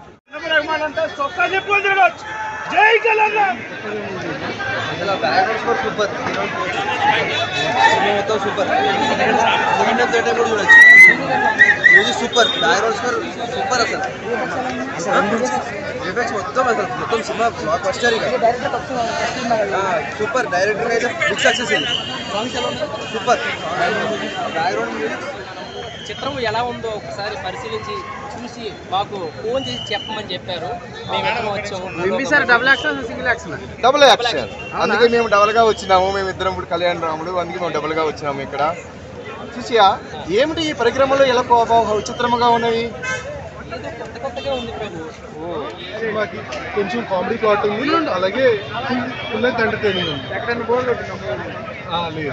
అసలు background score super cinema మొత్తం super second third time కూడా చూడొచ్చు music super background score super అసలు ఎఫెక్ట్స్ మొత్తం అసలు మొత్తం సినిమా బ్లాక్ బస్టర్ ఇక సూపర్ డైరెక్టర్ అయితే బిగ్ సక్సెస్ ఇది సూపర్ బ్యాక్గ్రౌండ్ మ్యూజిక్ చిత్రం ఎలా ఉందో ఒకసారి పరిశీలించి చూసి మాకు ఫోన్ చేసి చెప్పమని చెప్పారు మేము ఇక్కడికి వచ్చాము double action single action double action అందుకే మేము డబుల్ గా వచ్చినాము మేము ఇద్దరం ఇప్పుడు కళ్యాణ్ రాముడు అందుకే మేము డబుల్ గా వచ్చినాము ఇక్కడ చూసియా ఏమిటి ఈ పరిక్రమలో ఎలా కో- విచిత్రముగా ఉన్నవి ఏదో కొత్త కొత్తగా ఉంది ప్రభు సినిమాకి కొంచెం కామెడీ పార్ట్ ఉంది అలాగే ఫుల్ లెంత్ ఎంటర్టైనింగ్ ఉంది ఎక్కడైనా బోర్ లేదు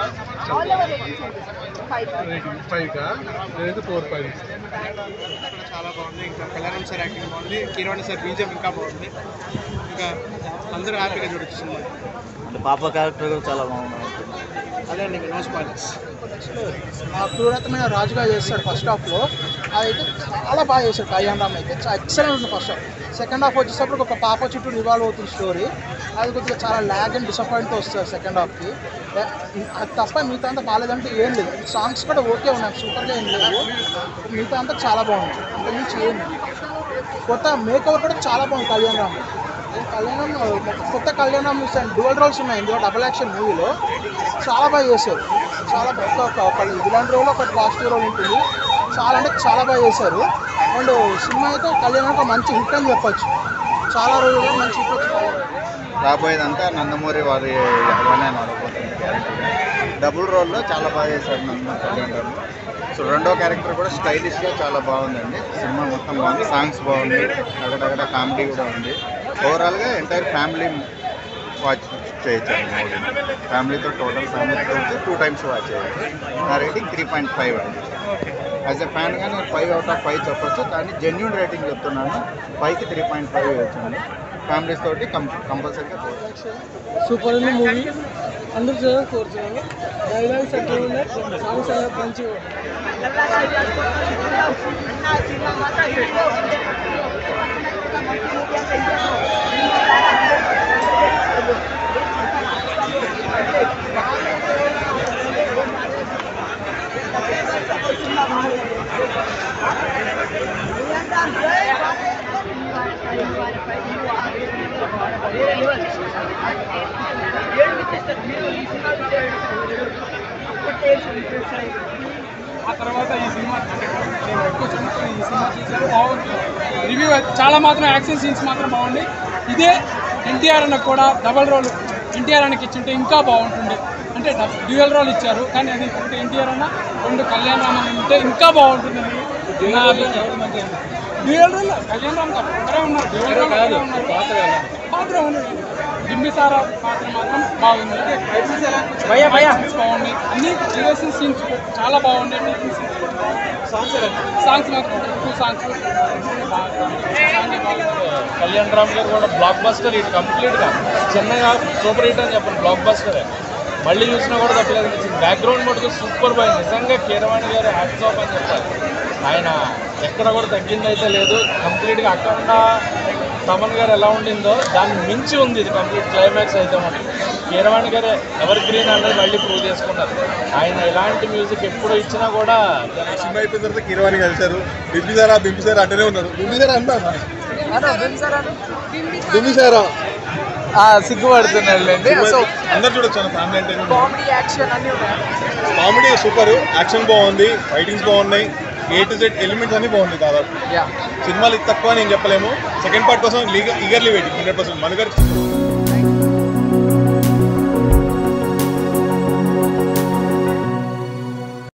ఫైవ్ కా లేదు ఫోర్ ఫైవ్ చాలా బాగుంది ఇంకా కళ్యాణం సార్ యాక్టింగ్ బాగుంది కీరవాణి సార్ బీజం ఇంకా బాగుంది ఇంకా అందరూ హ్యాపీగా చూడొచ్చు సినిమా పాప క్యారెక్టర్ కూడా చాలా బాగుంది అదే అండి నో స్పాయిలర్స్ క్రూరతమైన రాజుగా చేస్తాడు ఫస్ట్ హాఫ్లో అదైతే చాలా బాగా చేశాడు కళ్యాణ్ రామ్ అయితే ఎక్సలెంట్ ఉంది ఫస్ట్ హాఫ్ సెకండ్ హాఫ్ వచ్చేటప్పుడు ఒక పాప చుట్టూ రివాల్వ్ అవుతుంది స్టోరీ అది కొద్దిగా చాలా ల్యాగ్ అండ్ డిసప్పాయింట్తో వస్తుంది సెకండ్ హాఫ్కి అది తప్ప మిగతా అంతా బాగాలేదంటే ఏం లేదు సాంగ్స్ కూడా ఓకే ఉన్నాయి సూపర్గా ఏం లేదు మిగతా అంతా చాలా బాగుంది అంతకుమించి ఏం లేదు కొత్త మేకప్ కూడా చాలా బాగుంది కళ్యాణ్ రామ్ కళ్యాణం కొత్త కళ్యాణం డ్యువల్ రోల్స్ ఉన్నాయి ఇందులో డబుల్ యాక్షన్ మూవీలో చాలా బాగా చేశారు చాలా బాగా ఒక ఒక ఇలాంటి రోల్ ఒక పాజిటివ్ రోల్ ఉంటుంది చాలా అంటే చాలా బాగా చేశారు అండ్ సినిమా అయితే కళ్యాణం ఒక మంచి హిట్ అని చెప్పొచ్చు చాలా రోజులు మంచి హిట్ వచ్చి రాబోయేదంతా నందమూరి వారి అనే నడబోతుంది డబుల్ రోల్లో చాలా బాగా చేశాడు నందమూరి కళ్యాణ్ రామ్ సో రెండో క్యారెక్టర్ కూడా స్టైలిష్గా చాలా బాగుందండి సినిమా మొత్తం బాగుంది సాంగ్స్ బాగుంది అక్కడక్కడ కామెడీ కూడా ఉంది ఓవరాల్గా ఎంటైర్ ఫ్యామిలీ వాచ్ చేయొచ్చు అండి మూవీని ఫ్యామిలీతో టోటల్ ఫ్యామిలీతో వచ్చి టూ టైమ్స్ వాచ్ చేయొచ్చు నా రేటింగ్ త్రీ పాయింట్ ఫైవ్ అండి యాజ్ ఎ ఫ్యాన్గా నేను ఫైవ్ అవుట్ ఆఫ్ ఫైవ్ చెప్పొచ్చు కానీ జెన్యున్ రేటింగ్ చెప్తున్నాను ఫైవ్కి త్రీ పాయింట్ ఫైవ్ వేయొచ్చండి ఫ్యామిలీస్ తోటి కం కంపల్సరీగా పోవచ్చు సూపర్ ఉంది మూవీ అందరూ చూడాలి కోరుతున్నాను డైలాగ్స్ అట్లా ఉన్నాయి సాంగ్స్ అలా మంచిగా ఆ తర్వాత ఈ సినిమా అంటే నేను ఎక్కువ చిన్నప్పుడు ఈ సినిమా చూసాను బాగుంది రివ్యూ చాలా మాత్రం యాక్షన్ సీన్స్ మాత్రం బాగుంది ఇదే ఎన్టీఆర్ అన్న కూడా డబల్ రోల్ ఎన్టీఆర్ అన్నకి ఇచ్చింటే ఇంకా బాగుంటుంది అంటే డ్యూయల్ రోల్ ఇచ్చారు కానీ అది ఒకటి ఎన్టీఆర్ అన్న రెండు కళ్యాణ్ రామన్ ఉంటే ఇంకా బాగుంటుంది డ్యూయల్ రోల్ కళ్యాణ్ రామ్ గారు ఒకరే ఉన్నారు డ్యూయల్ రోల్ ఒకరే ఉన్నారు పాత్ర ఉన్నాడు బింబిసార పాత్ర మాత్రం బాగుంది Actions బాగుంది అన్ని రిలేషన్ సీన్స్ చాలా బాగుంది సాంగ్స్ సాంగ్స్ మాత్రం టూ సాంగ్స్ కళ్యాణ్ రామ్ గారు కూడా బ్లాక్ బస్టర్ ఇటు కంప్లీట్గా చిన్నగా సూపర్ హిట్ అని చెప్పండి బ్లాక్ బస్టరే మళ్ళీ చూసినా కూడా తప్పలేదు అనిపించింది బ్యాక్గ్రౌండ్ మటుకు సూపర్ బాయ్ నిజంగా కీరవాణి గారు హ్యాట్స్ ఆఫ్ అని చెప్పాలి ఆయన ఎక్కడ కూడా తగ్గింది అయితే లేదు కంప్లీట్గా అక్కడ తమన్ గారు ఎలా ఉండిందో దాన్ని మించి ఉంది ఇది కంప్లీట్ క్లైమాక్స్ అయితే మటుకు కీరవాణి గారు ఎవర్ గ్రీన్ అనేది మళ్ళీ ప్రూవ్ చేసుకున్నారు ఆయన ఎలాంటి మ్యూజిక్ ఎప్పుడు ఇచ్చినా కూడా సినిమా అయిపోయిన తర్వాత కీరవాణి కలిశారు బింబిసారా బింబిసారా అంటేనే ఉన్నారు బింబిసారా అంటారా బింబిసారా సిగ్గుపడుతున్నాడులేండి సో అందరు చూడొచ్చు ఫ్యామిలీ అంటే కామెడీ యాక్షన్ అన్నీ ఉన్నాయి కామెడీ సూపర్ యాక్షన్ బాగుంది ఫైటింగ్స్ బాగున్నాయి ఏ టు జెడ్ ఎలిమెంట్స్ అన్ని బాగున్నాయి దాదాపు యా సినిమాలు ఇది తక్కువ అని నేను చెప్పలేము సెకండ్ పార్ట్ కోసం ఈగర్లీ వెయిటింగ్ హండ్రెడ్ పర్సెంట్ మనగారు